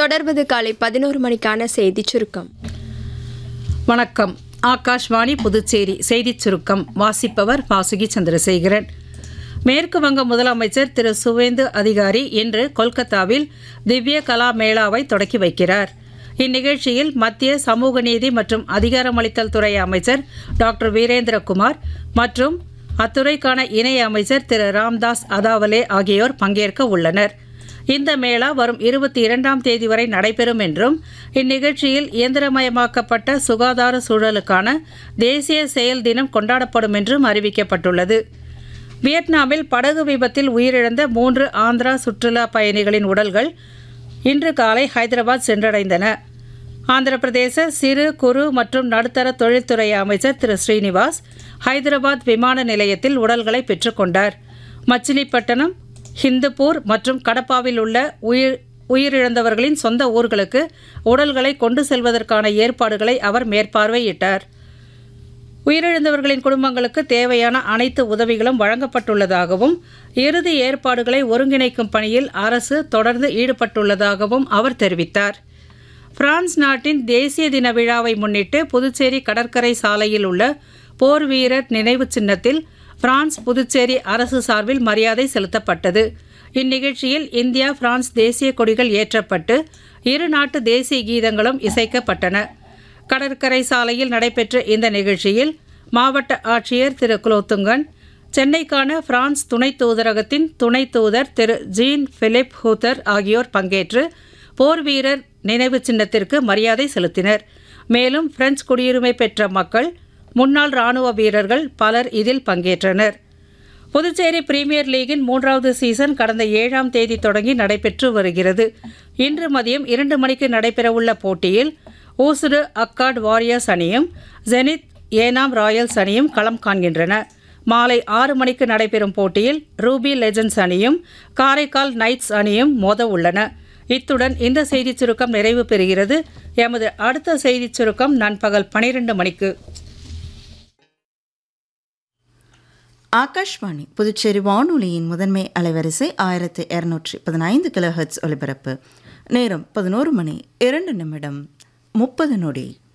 தொடர்வது காலை பதினோரு மணிக்கான செய்திச் சுருக்கம் வணக்கம் ஆகாஷ்வாணி புதுச்சேரி செய்திச் சுருக்கம் வாசிப்பவர் வாசுகி சந்திரசேகரன் மேற்கு வங்க முதலமைச்சர் திரு சுவேந்து அதிகாரி இன்று கொல்கத்தாவில் திவ்ய கலா மேளாவை தொடக்கி வைக்கிறார் இந்நிகழ்ச்சியில் மத்திய சமூக நீதி மற்றும் அதிகாரமளித்தல் துறை அமைச்சர் டாக்டர் வீரேந்திரகுமார் மற்றும் அத்துறைக்கான இணை அமைச்சர் திரு ராம்தாஸ் அதாவலே ஆகியோர் பங்கேற்க உள்ளனர் இந்த மேளா வரும் இருபத்தி இரண்டாம் தேதி வரை நடைபெறும் என்றும் இந்நிகழ்ச்சியில் இயந்திரமயமாக்கப்பட்ட சுகாதார சூழலுக்கான தேசிய செயல் தினம் கொண்டாடப்படும் என்றும் அறிவிக்கப்பட்டுள்ளது வியட்நாமில் படகு விபத்தில் உயிரிழந்த மூன்று ஆந்திரா சுற்றுலா பயணிகளின் உடல்கள் இன்று காலை ஹைதராபாத் சென்றடைந்தன ஆந்திர பிரதேச சிறு குறு மற்றும் நடுத்தர தொழில்துறை அமைச்சர் திரு ஸ்ரீனிவாஸ் ஹைதராபாத் விமான நிலையத்தில் உடல்களை பெற்றுக்கொண்டார் மச்சிலிப்பட்டினம் ஹிந்துப்பூர் மற்றும் கடப்பாவில் உள்ள உயிர் உயிரிழந்தவர்களின் சொந்த ஊர்களுக்கு உடல்களை கொண்டு செல்வதற்கான ஏற்பாடுகளை அவர் மேற்பார்வையிட்டார் உயிரிழந்தவர்களின் குடும்பங்களுக்கு தேவையான அனைத்து உதவிகளும் வழங்கப்பட்டுள்ளதாகவும் இறுதி ஏற்பாடுகளை ஒருங்கிணைக்கும் பணியில் அரசு தொடர்ந்து ஈடுபட்டுள்ளதாகவும் அவர் தெரிவித்தார் பிரான்ஸ் நாட்டின் தேசிய தின விழாவை முன்னிட்டு புதுச்சேரி கடற்கரை சாலையில் உள்ள போர் வீரர் நினைவு சின்னத்தில் பிரான்ஸ் புதுச்சேரி அரசு சார்பில் மரியாதை செலுத்தப்பட்டது இந்நிகழ்ச்சியில் இந்தியா பிரான்ஸ் தேசிய கொடிகள் ஏற்றப்பட்டு இரு நாட்டு தேசிய கீதங்களும் இசைக்கப்பட்டன கடற்கரை சாலையில் நடைபெற்ற இந்த நிகழ்ச்சியில் மாவட்ட ஆட்சியர் திரு குலோத்துங்கன் சென்னைக்கான பிரான்ஸ் துணை தூதரகத்தின் துணை தூதர் திரு ஜீன் பிலிப் ஹூத்தர் ஆகியோர் பங்கேற்று போர் வீரர் நினைவு சின்னத்திற்கு மரியாதை செலுத்தினர் மேலும் பிரெஞ்சு குடியுரிமை பெற்ற மக்கள் முன்னாள் ராணுவ வீரர்கள் பலர் இதில் பங்கேற்றனர் புதுச்சேரி பிரீமியர் லீகின் மூன்றாவது சீசன் கடந்த ஏழாம் தேதி தொடங்கி நடைபெற்று வருகிறது இன்று மதியம் இரண்டு மணிக்கு நடைபெறவுள்ள போட்டியில் ஊசுடு அக்காட் வாரியர்ஸ் அணியும் ஜெனித் ஏனாம் ராயல்ஸ் அணியும் களம் காண்கின்றன மாலை ஆறு மணிக்கு நடைபெறும் போட்டியில் ரூபி லெஜண்ட்ஸ் அணியும் காரைக்கால் நைட்ஸ் அணியும் மோத உள்ளன இத்துடன் இந்த செய்திச் சுருக்கம் நிறைவு பெறுகிறது எமது அடுத்த செய்திச் சுருக்கம் நண்பகல் பனிரெண்டு மணிக்கு ஆகாஷ்வாணி புதுச்சேரி வானொலியின் முதன்மை அலைவரிசை ஆயிரத்தி இருநூற்றி பதினைந்து கிலோஹெட்ஸ் ஒலிபரப்பு நேரம் பதினோரு மணி இரண்டு நிமிடம் முப்பது நொடி